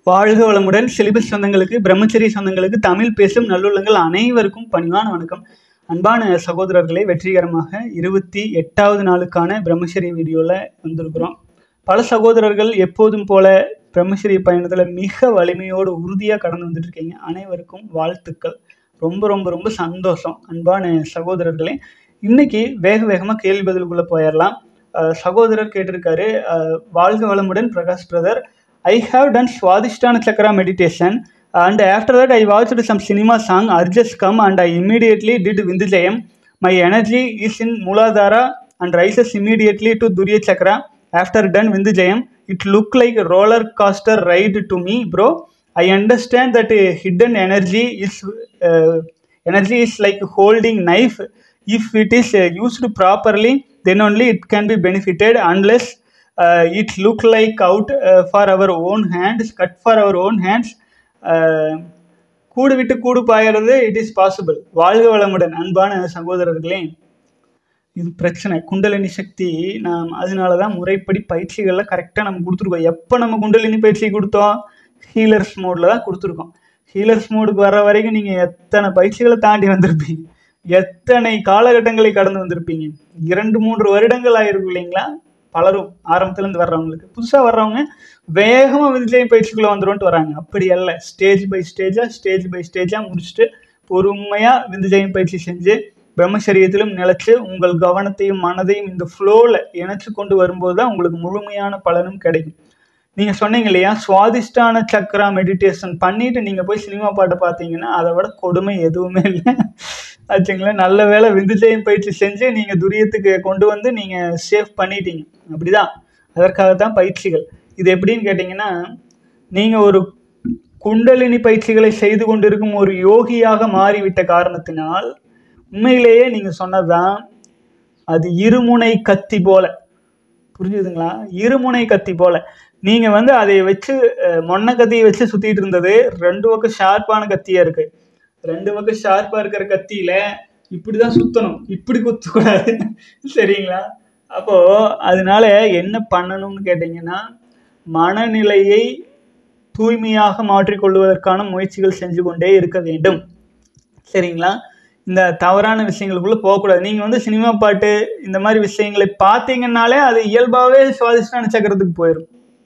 வாழ்க வளமுடன் சிலிபஸ் சொந்தங்களுக்கு பிரம்மச்சரிய சொந்தங்களுக்கு தமிழ் பேசும் நல்லுள்ளங்கள் அனைவருக்கும் பணிவான வணக்கம் அன்பான சகோதரர்களே வெற்றிகரமாக இருபத்தி எட்டாவது நாளுக்கான பிரம்மச்சரிய வீடியோவில் வந்திருக்கிறோம் பல சகோதரர்கள் எப்போதும் போல பிரம்மச்சரிய பயணத்தில் மிக வலிமையோடு உறுதியாக கடந்து வந்துட்டு இருக்கீங்க அனைவருக்கும் வாழ்த்துக்கள் ரொம்ப ரொம்ப ரொம்ப சந்தோஷம் அன்பான சகோதரர்களே இன்னைக்கு வேக வேகமாக கேள்வி பதிலுக்குள்ளே போயிடலாம் அஹ் சகோதரர் கேட்டிருக்காரு அஹ் வாழ்க வளமுடன் Prakash brother I have done Swadhisthana Chakra meditation and after that I watched some cinema song Arjas come and I immediately did Vindhyayam. My energy is in Muladhara and rises immediately to Durya Chakra. After done Vindhyayam, it looked like a roller coaster ride to me, bro. I understand that a hidden energy is uh, energy is like holding knife. If it is uh, used properly, then only it can be benefited. Unless uh, it look like out uh, for our own hands, cut for our own hands. Uh, கூடு விட்டு கூடு பாயறது it is possible வாழ்க வளமுடன் அன்பான சகோதரர்களே இது பிரச்சனை குண்டலினி சக்தி நாம் அதனால தான் முறைப்படி பயிற்சிகளில் கரெக்டாக நம்ம கொடுத்துருக்கோம் எப்போ நம்ம குண்டலினி பயிற்சி கொடுத்தோம் ஹீலர்ஸ் மோடில் தான் கொடுத்துருக்கோம் ஹீலர்ஸ் மோடுக்கு வர வரைக்கும் நீங்கள் எத்தனை பயிற்சிகளை தாண்டி வந்திருப்பீங்க எத்தனை காலகட்டங்களை கடந்து வந்திருப்பீங்க இரண்டு மூன்று வருடங்கள் ஆயிருக்கும் இல்லைங்களா பலரும் ஆரம்பத்துலேருந்து வர்றவங்களுக்கு புதுசாக வர்றவங்க வேகமாக விஜய் பயிற்சிக்குள்ளே வந்துருன்ட்டு வராங்க அப்படி அல்ல ஸ்டேஜ் பை ஸ்டேஜாக ஸ்டேஜ் பை ஸ்டேஜாக முடிச்சுட்டு பொறுமையாக விந்துஜயம் பயிற்சி செஞ்சு பிரம்மச்சரியத்திலும் நிலைச்சு உங்கள் கவனத்தையும் மனதையும் இந்த ஃப்ளோவில் இணைச்சு கொண்டு வரும்போது தான் உங்களுக்கு முழுமையான பலனும் கிடைக்கும் நீங்கள் சொன்னீங்க இல்லையா சுவாதிஷ்டான சக்ரா மெடிடேஷன் பண்ணிட்டு நீங்கள் போய் சினிமா பாட்டை பார்த்தீங்கன்னா அதை விட கொடுமை எதுவுமே இல்லை ஆச்சுங்களா நல்ல வேலை விந்துஜயம் பயிற்சி செஞ்சு நீங்கள் துரியத்துக்கு கொண்டு வந்து நீங்கள் சேவ் பண்ணிட்டீங்க அப்படிதான் அதற்காக தான் பயிற்சிகள் இது எப்படின்னு கேட்டிங்கன்னா நீங்கள் ஒரு குண்டலினி பயிற்சிகளை செய்து கொண்டிருக்கும் ஒரு யோகியாக மாறிவிட்ட காரணத்தினால் உண்மையிலேயே நீங்கள் சொன்னதுதான் அது இருமுனை கத்தி போல புரிஞ்சுதுங்களா இருமுனை கத்தி போல நீங்கள் வந்து அதை வச்சு அஹ், மொன்ன கத்தியை வச்சு சுற்றிட்டு இருந்தது ரெண்டு பக்கம் ஷார்ப்பான கத்தியாக இருக்கு ரெண்டு பக்கம் ஷார்ப்பாக இருக்கிற கத்தியில் இப்படி தான் சுற்றணும் இப்படி குத்தக்கூடாது சரிங்களா அப்போது அதனால என்ன பண்ணணும்னு கேட்டிங்கன்னா மனநிலையை தூய்மையாக மாற்றிக்கொள்வதற்கான முயற்சிகள் செஞ்சு கொண்டே இருக்க வேண்டும் சரிங்களா இந்த தவறான விஷயங்களுக்குள்ளே போகக்கூடாது நீங்கள் வந்து சினிமா பாட்டு இந்த மாதிரி விஷயங்களை பார்த்தீங்கன்னாலே அது இயல்பாகவே சுவாதிஷ்டான சக்கரத்துக்கு போயிடும்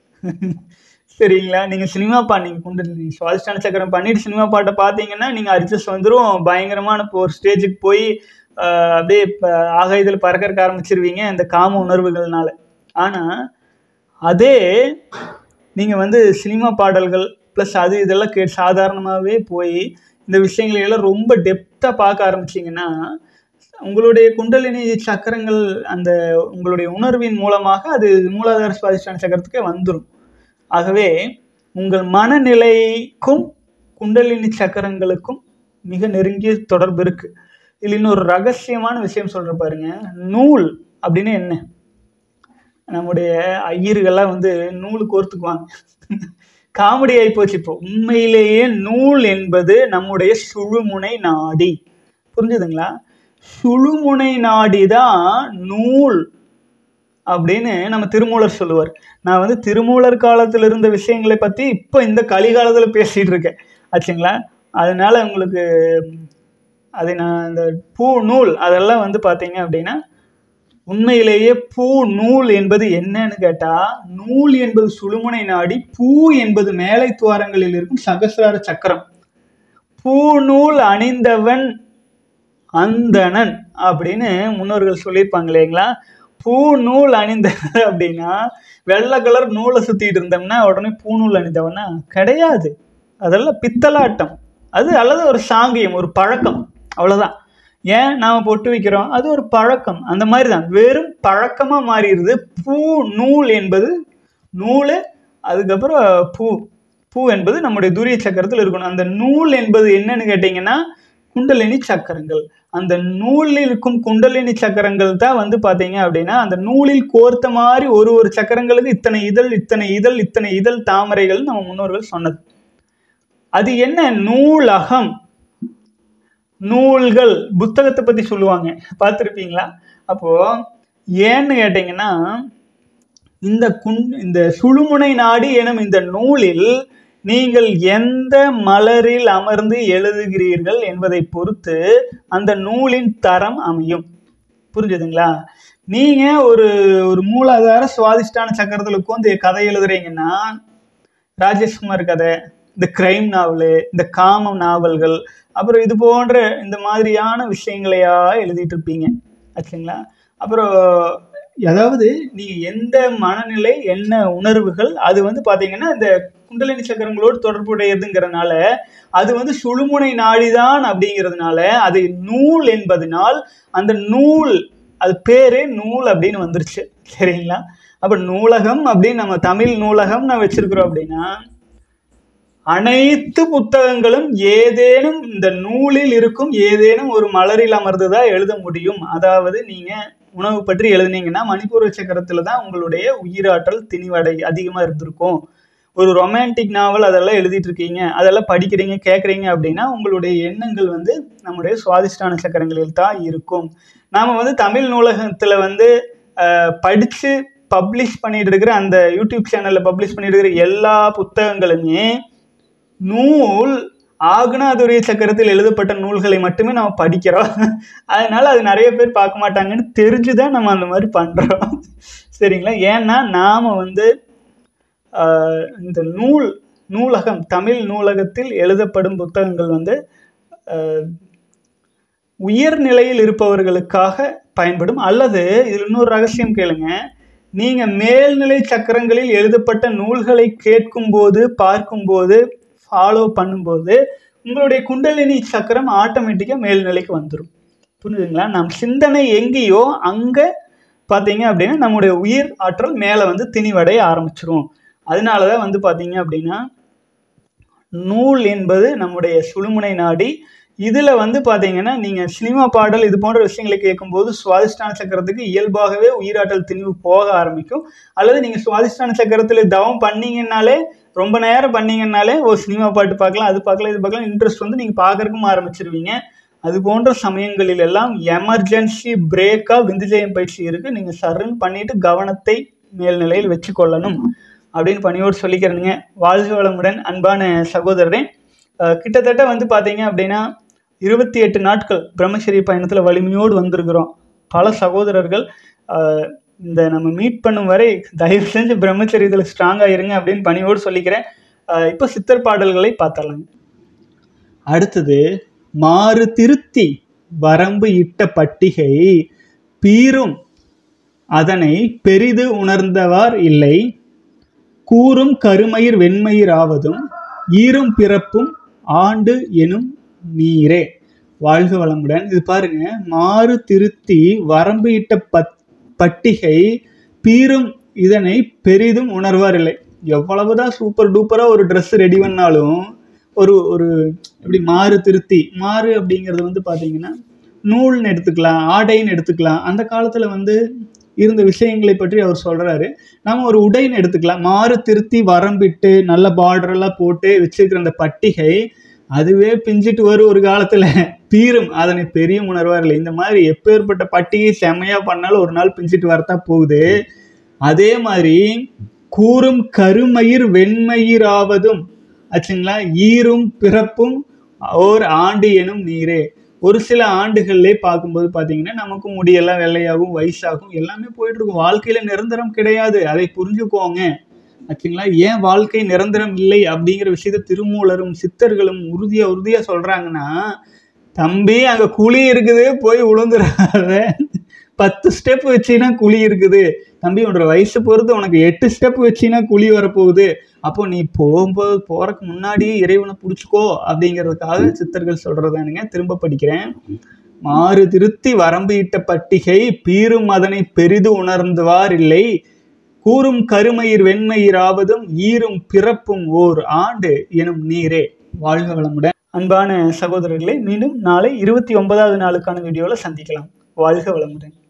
சரிங்களா நீங்கள் சினிமா பா நீங்கள் கொண்டு சுவாதிஷ்டான சக்கரம் பண்ணிட்டு சினிமா பாட்டை பார்த்தீங்கன்னா நீங்கள் அட்ஜஸ்ட் வந்துடும் பயங்கரமான இப்போ ஒரு ஸ்டேஜுக்கு போய் ஆஹ், அப்படியே இப்போ ஆகாயத்தில் பறக்கறக்க ஆரம்பிச்சிருவீங்க இந்த காம உணர்வுகள்னால ஆனால் அதே நீங்கள் வந்து சினிமா பாடல்கள் ப்ளஸ் அது இதெல்லாம் கே சாதாரணமாகவே போய் இந்த விஷயங்களை எல்லாம் ரொம்ப டெப்த்தாக பார்க்க ஆரம்பிச்சிங்கன்னா உங்களுடைய குண்டலினி சக்கரங்கள் அந்த உங்களுடைய உணர்வின் மூலமாக அது மூலாதார சுவாதிஷ்டான சக்கரத்துக்கே வந்துடும் ஆகவே உங்கள் மனநிலைக்கும் குண்டலினி சக்கரங்களுக்கும் மிக நெருங்கிய தொடர்பு இருக்கு இதில் இன்னொரு ரகசியமான விஷயம் சொல்ற பாருங்க நூல் அப்படின்னு என்ன நம்முடைய ஐயர்கள்லாம் வந்து நூலு கோர்த்துக்குவாங்க காமெடி ஆகிப்போச்சு இப்போ உண்மையிலேயே நூல் என்பது நம்முடைய சுழுமுனை நாடி புரிஞ்சுதுங்களா சுழுமுனை நாடி தான் நூல் அப்படின்னு நம்ம திருமூலர் சொல்லுவார் நான் வந்து திருமூலர் காலத்தில் இருந்த விஷயங்களை பற்றி இப்போ இந்த கலிகாலத்தில் பேசிகிட்டு இருக்கேன் ஆச்சுங்களா அதனால உங்களுக்கு அது நான் இந்த பூ நூல் அதெல்லாம் வந்து பார்த்தீங்க அப்படின்னா உண்மையிலேயே பூ நூல் என்பது என்னன்னு கேட்டா நூல் என்பது சுழுமுனை நாடி பூ என்பது மேலை துவாரங்களில் இருக்கும் சகசிரார சக்கரம் பூ நூல் அணிந்தவன் அந்தணன் அப்படின்னு முன்னோர்கள் சொல்லியிருப்பாங்க இல்லைங்களா பூ நூல் அணிந்தவன் அப்படின்னா வெள்ளை கலர் நூலை சுத்திட்டு இருந்தோம்னா உடனே பூநூல் அணிந்தவனா கிடையாது அதெல்லாம் பித்தலாட்டம் அது அல்லது ஒரு சாங்கியம் ஒரு பழக்கம் அவ்வளவுதான் ஏன் நாம் பொட்டு வைக்கிறோம் அது ஒரு பழக்கம் அந்த மாதிரி தான் வெறும் பழக்கமாக மாறிடுது பூ நூல் என்பது நூல் அதுக்கப்புறம் பூ பூ என்பது நம்முடைய துரிய சக்கரத்தில் இருக்கணும் அந்த நூல் என்பது என்னன்னு கேட்டிங்கன்னா குண்டலினி சக்கரங்கள் அந்த நூலில் இருக்கும் குண்டலினி சக்கரங்கள் தான் வந்து பார்த்தீங்க அப்படின்னா அந்த நூலில் கோர்த்த மாதிரி ஒரு ஒரு சக்கரங்களுக்கு இத்தனை இதழ் இத்தனை இதழ் இத்தனை இதழ் தாமரைகள் நம்ம முன்னோர்கள் சொன்னது அது என்ன நூலகம் நூல்கள் புத்தகத்தை பற்றி சொல்லுவாங்க பார்த்துருப்பீங்களா அப்போ ஏன்னு கேட்டிங்கன்னா இந்த குண் இந்த சுழுமுனை நாடி எனும் இந்த நூலில் நீங்கள் எந்த மலரில் அமர்ந்து எழுதுகிறீர்கள் என்பதை பொறுத்து அந்த நூலின் தரம் அமையும் புரிஞ்சுதுங்களா நீங்க ஒரு ஒரு மூலாதார சுவாதிஷ்டான சக்கரத்தில் உட்காந்து கதை எழுதுறீங்கன்னா ராஜேஷ்குமார் கதை இந்த கிரைம் நாவலு இந்த காமம் நாவல்கள் அப்புறம் இது போன்ற இந்த மாதிரியான விஷயங்களையா எழுதிட்டு இருப்பீங்க ஆச்சுங்களா அப்புறம் அதாவது நீங்க எந்த மனநிலை என்ன உணர்வுகள் அது வந்து பாத்தீங்கன்னா இந்த குண்டலினி சக்கரங்களோடு தொடர்புடையதுங்கிறனால அது வந்து சுழுமுனை நாடிதான் அப்படிங்கிறதுனால அது நூல் என்பதனால் அந்த நூல் அது பேரே நூல் அப்படின்னு வந்துருச்சு சரிங்களா அப்ப நூலகம் அப்படின்னு நம்ம தமிழ் நூலகம் நான் வச்சிருக்கிறோம் அப்படின்னா அனைத்து புத்தகங்களும் ஏதேனும் இந்த நூலில் இருக்கும் ஏதேனும் ஒரு மலரில் அமர்ந்துதான் எழுத முடியும் அதாவது நீங்க உணவு பற்றி எழுதுனீங்கன்னா மணிப்பூர்வ சக்கரத்துல தான் உங்களுடைய உயிராற்றல் திணிவடை அதிகமா இருந்திருக்கும் ஒரு ரொமான்டிக் நாவல் அதெல்லாம் எழுதிட்டு இருக்கீங்க அதெல்லாம் படிக்கிறீங்க கேட்குறீங்க அப்படின்னா உங்களுடைய எண்ணங்கள் வந்து நம்முடைய சுவாதிஷ்டான சக்கரங்களில் தான் இருக்கும் நாம் வந்து தமிழ் நூலகத்தில் வந்து அஹ், படிச்சு பப்ளிஷ் பண்ணிட்டு இருக்கிற அந்த யூடியூப் சேனலில் பப்ளிஷ் பண்ணிட்டு இருக்கிற எல்லா புத்தகங்களுமே நூல் ஆகுனாதுரிய சக்கரத்தில் எழுதப்பட்ட நூல்களை மட்டுமே நம்ம படிக்கிறோம் அதனால அது நிறைய பேர் பார்க்க மாட்டாங்கன்னு தெரிஞ்சுதான் நம்ம அந்த மாதிரி பண்றோம் சரிங்களா ஏன்னா நாம வந்து ஆஹ், இந்த நூல் நூலகம் தமிழ் நூலகத்தில் எழுதப்படும் புத்தகங்கள் வந்து ஆஹ், உயர்நிலையில் இருப்பவர்களுக்காக பயன்படும் அல்லது இதில் இன்னொரு ரகசியம் கேளுங்க நீங்க மேல்நிலை சக்கரங்களில் எழுதப்பட்ட நூல்களை கேட்கும்போது பார்க்கும்போது ஃபாலோ பண்ணும்போது உங்களுடைய குண்டலினி சக்கரம் ஆட்டோமேட்டிக்காக மேல்நிலைக்கு வந்துடும் புரிஞ்சுதுங்களா நம் சிந்தனை எங்கேயோ அங்கே பார்த்தீங்க அப்படின்னா நம்முடைய உயிர் ஆற்றல் மேலே வந்து திணிவடைய ஆரம்பிச்சிரும் அதனால தான் வந்து பார்த்தீங்க அப்படின்னா நூல் என்பது நம்முடைய சுழுமுனை நாடி இதில் வந்து பார்த்தீங்கன்னா நீங்கள் சினிமா பாடல் இது போன்ற விஷயங்களை கேட்கும்போது சுவாதிஷ்டான சக்கரத்துக்கு இயல்பாகவே உயிராற்றல் திணிவு போக ஆரம்பிக்கும் அல்லது நீங்கள் சுவாதிஷ்டான சக்கரத்தில் தவம் பண்ணீங்கன்னாலே ரொம்ப நேரம் பண்ணீங்கன்னாலே ஒரு சினிமா பாட்டு பார்க்கலாம் அது பார்க்கலாம் இது பார்க்கலாம் இன்ட்ரெஸ்ட் வந்து நீங்கள் பார்க்கறக்கும் ஆரம்பிச்சிருவீங்க அது போன்ற சமயங்களில் எல்லாம் எமர்ஜென்சி பிரேக்காக விந்துஜயம் பயிற்சி இருக்குது நீங்கள் சர்ன்னு பண்ணிட்டு கவனத்தை மேல்நிலையில் வச்சுக்கொள்ளணும் அப்படின்னு பணியோடு சொல்லிக்கிறேனுங்க வாழ்க வளமுடன் அன்பான சகோதரரே அஹ் கிட்டத்தட்ட வந்து பார்த்தீங்க அப்படின்னா இருபத்தி எட்டு நாட்கள் பிரம்மச்சரிய பயணத்தில் வலிமையோடு வந்திருக்கிறோம் பல சகோதரர்கள் அஹ், இந்த நம்ம மீட் பண்ணும் வரை தயவு செஞ்சு பிரம்மச்சரியத்தில் ஸ்ட்ராங்காக இருங்க அப்படின்னு பணியோடு சொல்லிக்கிறேன் அஹ், இப்போ சித்தர் பாடல்களை பார்த்தரலாங்க அடுத்தது மாறு திருத்தி வரம்பு இட்ட பட்டிகை பீரும் அதனை பெரிது உணர்ந்தவார் இல்லை கூறும் கருமயிர் வெண்மயிர் ஆவதும் ஈரும் பிறப்பும் ஆண்டு எனும் நீரே வாழ்க வளமுடன் இது பாருங்க மாறு திருத்தி வரம்பு இட்ட பத் பட்டிகை பீரும் இதனை பெரிதும் உணர்வார் இல்லை எவ்வளவுதான் சூப்பர் டூப்பரா ஒரு Dress ரெடி பண்ணாலும் ஒரு ஒரு எப்படி மாறு திருத்தி மாறு அப்படிங்கிறது வந்து பாத்தீங்கன்னா நூல்னு எடுத்துக்கலாம் ஆடைன்னு எடுத்துக்கலாம் அந்த காலத்துல வந்து இருந்த விஷயங்களை பற்றி அவர் சொல்றாரு நம்ம ஒரு உடைன்னு எடுத்துக்கலாம் மாறு திருத்தி வரம்பிட்டு நல்ல பார்டர் எல்லாம் போட்டு வச்சிருக்கிற அந்த பட்டிகை அதுவே பிஞ்சிட்டு வரும் ஒரு காலத்துல பீரும் அதனை பெரிய உணர்வார் இல்லை இந்த மாதிரி எப்பேற்பட்ட பட்டிகை செமையா பண்ணாலும் ஒரு நாள் பிஞ்சிட்டு வரத்தான் போகுது அதே மாதிரி கூறும் கருமயிர் வெண்மயிராவதும் ஆச்சுங்களா ஈரும் பிறப்பும் ஓர் ஆண்டு எனும் நீரே ஒரு சில ஆண்டுகள்லே பார்க்கும்போது பார்த்தீங்கன்னா நமக்கு முடியெல்லாம் வெள்ளையாகும் வயசாகும் எல்லாமே போயிட்டு இருக்கும் வாழ்க்கையில நிரந்தரம் கிடையாது அதை புரிஞ்சுக்கோங்க ஆச்சுங்களா ஏன் வாழ்க்கை நிரந்தரம் இல்லை அப்படிங்கிற விஷயத்த திருமூலரும் சித்தர்களும் உறுதியா உறுதியா சொல்றாங்கன்னா தம்பி அங்க குழி இருக்குது போய் உளுந்துடாத பத்து ஸ்டெப் வச்சினா குழி இருக்குது தம்பி உன்னோட வயசு பொறுத்து உனக்கு எட்டு ஸ்டெப் வச்சினா குழி வரப்போகுது அப்போ நீ போகும்போது போறதுக்கு முன்னாடியே இறைவனை பிடிச்சிக்கோ அப்படிங்கிறதுக்காக சித்தர்கள் சொல்றதானுங்க திரும்ப படிக்கிறேன் மாறு திருத்தி வரம்பு இட்ட பட்டிகை பீரும் அதனை பெரிது உணர்ந்துவார் இல்லை கூறும் கருமயிர் வெண்மயிராவதும் ஈரும் பிறப்பும் ஓர் ஆண்டு எனும் நீரே வாழ்க வளமுடன் அன்பான சகோதரர்களே மீண்டும் நாளை இருபத்தி ஒன்பதாவது நாளுக்கான வீடியோவில் சந்திக்கலாம் வாழ்க வளமுடன்